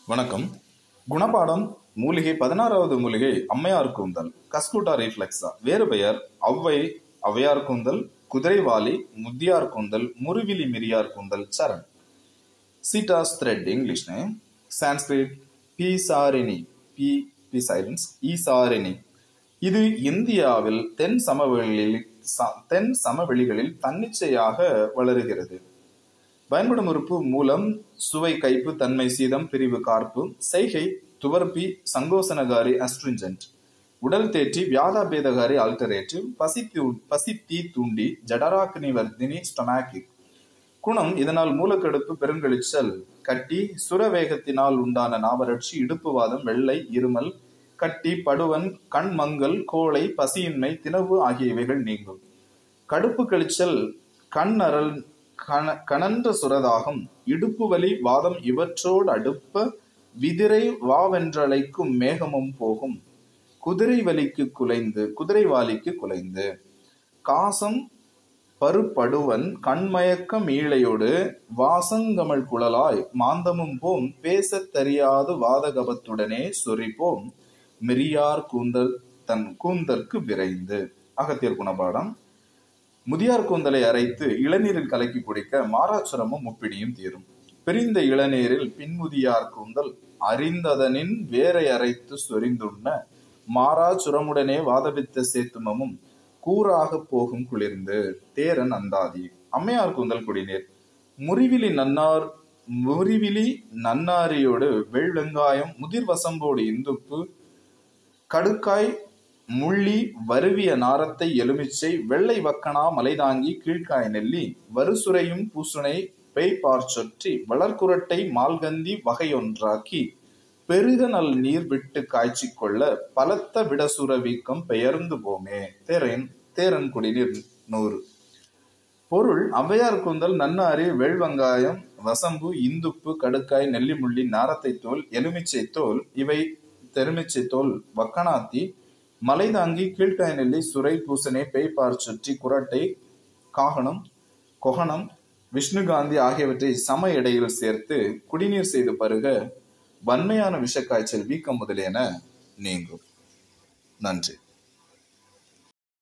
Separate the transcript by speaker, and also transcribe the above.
Speaker 1: வணக்கம் குணபாடம் மூலிகை பதினாறாவது மூலிகை அம்மையார் கூந்தல் கஸ்கூட்டா ரீஃப்ளெக்ஸா வேறு பெயர் ஔவை ஔவையார் கூந்தல் குதிரைவாலி முத்தியார் கூந்தல் முருவிலி மிரியார் கூந்தல் சரண் சீட்டாஸ் த்ரெட் இங்கிலீஷ் நேம் சான்ஸ்கிரிட் பீசாரினி பி பி சைலன்ஸ் ஈசாரினி இது இந்தியாவில் தென் சமவெளியில் ச- தென் சமவெளிகளில் தன்னிச்சையாக வளருகிறது பயன்படும் உறுப்பு மூலம் சுவை கைப்பு தன்மை சீதம் பிரிவு கார்ப்பு செய்கை துவர்ப்பி சங்கோசனகாரி அஸ்ட்ரிஞ்சன்ட் உடல் தேற்றி வியாதாபேதகாரி ஆல்டரேட்டிவ் பசி தூ- பசி தீ தூண்டி ஜடராக்னி வர்தினி ஸ்டொமாக்கிக் குணம் இதனால் மூலக்கடுப்பு பெருங்கழிச்சல் கட்டி சுரவேகத்தினால் உண்டான நாவறட்சி இடுப்புவாதம் வெள்ளை இருமல் கட்டி படுவன் கண் மங்கல் கோழை பசியின்மை தினவு ஆகியவைகள் நீங்கும் கடுப்பு கழிச்சல் கண் அரல் கண- கனன்ற சுரதாகம் இடுப்பு வலி வாதம் இவற்றோடு அடுப்ப விதிரை வாவென்றழைக்கும் மேகமும் போகும் குதிரை வலிக்கு குலைந்து குதிரை வாலிக்கு குலைந்து காசம் பருப்படுவன் கண்மயக்கம் ஈழையோடு வாசங்கமழ் குழலாய் மாந்தமும் போம் பேசத் தெரியாது வாதகபத்துடனே சொரிப்போம் மிரியார் கூந்தல் தன் கூந்தற்கு விரைந்து அகத்தியர் குணபாடம் முதியார் கூந்தலை அரைத்து இளநீரில் கலக்கி குடிக்க மாராச்சுரமும் முப்பிடியும் தீரும் பிரிந்த இளநீரில் பின்முதியார் கூந்தல் அறிந்ததனின் வேரை அரைத்து சொரிந்துண்ண மாராச்சுரமுடனே வாதபித்த சேத்துமமும் கூறாக போகும் குளிர்ந்து தேரன் அந்தாதி அம்மையார் கூந்தல் குடிநீர் முறிவிலி நன்னார் முறிவிலி நன்னாரியோடு வெள்ளெங்காயம் முதிர் வசம்போடு இந்துப்பு கடுக்காய் முள்ளி வருவிய நாரத்தை எலுமிச்சை வெள்ளை வக்கணா மலைதாங்கி கீழ்காய் நெல்லி வருசுரையும் பூசுனை பெய்பார் சொற்றி வளர்குரட்டை மால்கந்தி வகையொன்றாக்கி பெருக நல் நீர் விட்டு காய்ச்சிக் கொள்ள பலத்த விடசுர வீக்கம் பெயர்ந்து போமே தேரன் தேரன் குடிநீர் நூறு பொருள் ஔவையார் கூந்தல் நன்னாரி வெள்வங்காயம் வசம்பு இந்துப்பு கடுக்காய் நெல்லிமுள்ளி நாரத்தை தோல் எலுமிச்சை தோல் இவை தெருமிச்சை தோல் வக்கணாத்தி மலைதாங்கி கீழ்காய் நெல்லி சுரை பூசணை பேய்பார் சுற்றி குரட்டை காகனம் கொகனம் விஷ்ணுகாந்தி ஆகியவற்றை சம எடையில் சேர்த்து குடிநீர் செய்து பருக வன்மையான விஷக்காய்ச்சல் வீக்கம் முதலியன நீங்கும் நன்றி